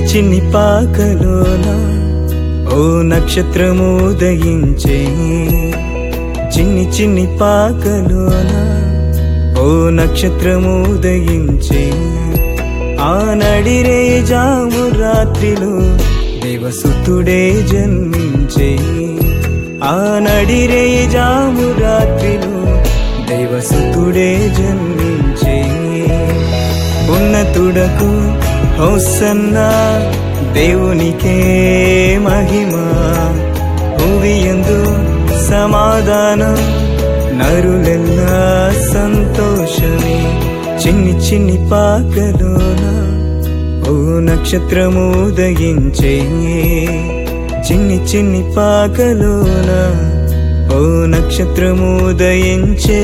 చిన్ని పాకలోన ఓ నక్షత్రము ఉదయించే చిన్ని చిన్ని పాకలోన ఓ నక్షత్రము ఉదయించే ఆ నడిరే జాము రాత్రిలో దేవసుతుడే జన్మించే ఆ నడిరే జాము రాత్రిలో దేవసుతుడే జన్మించే ఉన్నతుడకు హోసన్నా దేవునికే మహిమ భూమియందు సమాధానం నరులెల్లా సంతోషమే చిన్ని చిన్ని పాకలోన ఓ నక్షత్రము ఉదయించే చిన్ని చిన్ని పాకలోన ఓ నక్షత్రము ఉదయించే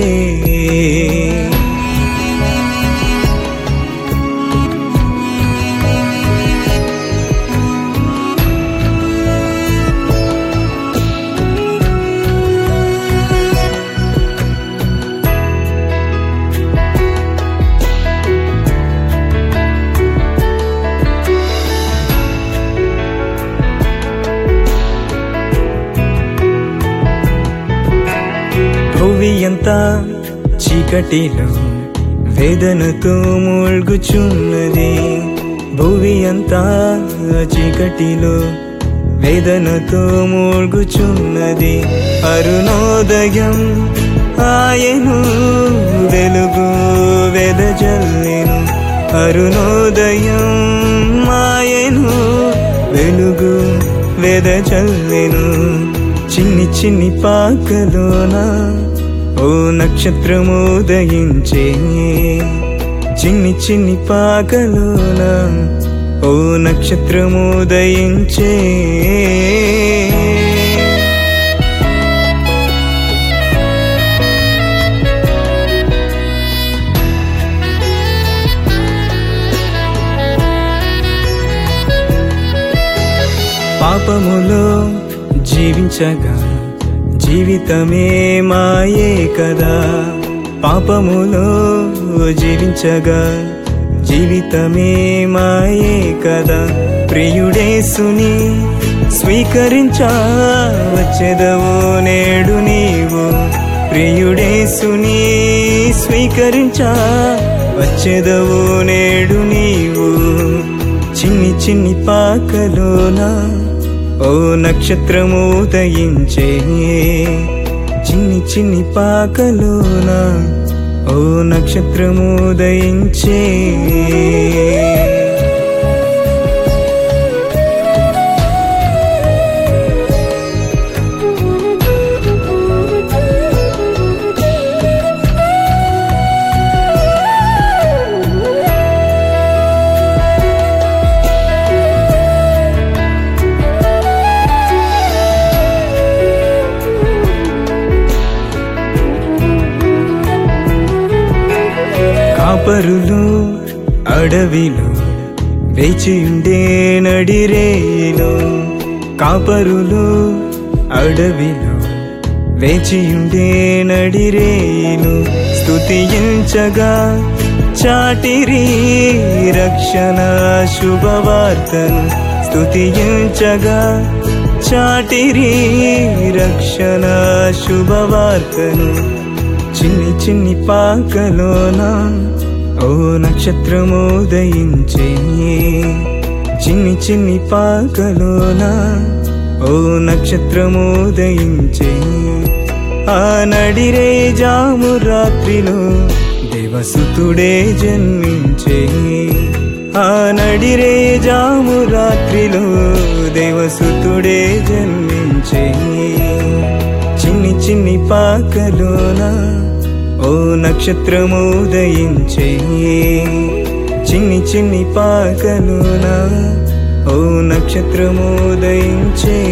భువి అంతా చీకటిలో వేదనతో మూழ்గుచున్నది భువి అంతా చీకటిలో వేదనతో మూழ்గుచున్నది అరుణోదయం ఆయను వెలుగు వెదజల్లెను అరుణోదయం ఆయను వెలుగు వెదజల్లెను చిన్ని చిన్ని పాకలోన ఓ నక్షత్రము ఉదయించే చిన్ని చిన్ని పాకలోన ఓ నక్షత్రము ఉదయించే పాపములో జీవించగా జీవితమే మాయే కదా పాపములో జీవించగా జీవితమే మాయే కదా ప్రియుడేసుని స్వీకరించా వచ్చెదవు నేడు నీవు ప్రియుడేసుని స్వీకరించా వచ్చెదవు నేడు నీవు చిన్ని చిన్ని పాకలోనా ఓ నక్షత్రము ఉదయించే చిన్ని చిన్ని పాకలోన ఓ నక్షత్రము ఉదయించే కాపరులు అడవిలో వేచియుండే నడిరేలో కాపరులు అడవిలో వేచియుండే నడిరేలు స్తుతించగా చాటిరి రక్షణ శుభవార్తను స్తుతించగా చాటిరి రక్షణ శుభవార్తను చిన్ని చిన్ని పాకలోన ఓ నక్షత్రము ఉదయించే చిన్ని చిన్ని పాకలోన ఓ నక్షత్రము ఉదయించే ఆ నడిరే జాము రాత్రిలో దేవసుతుడే జన్మించే ఆ నడిరే జాము రాత్రిలో దేవసుతుడే జన్మించే చిన్ని చిన్ని పాకలోన ఓ నక్షత్రము ఉదయించే చిన్ని చిన్ని పాకలోన ఓ నక్షత్రము ఉదయించే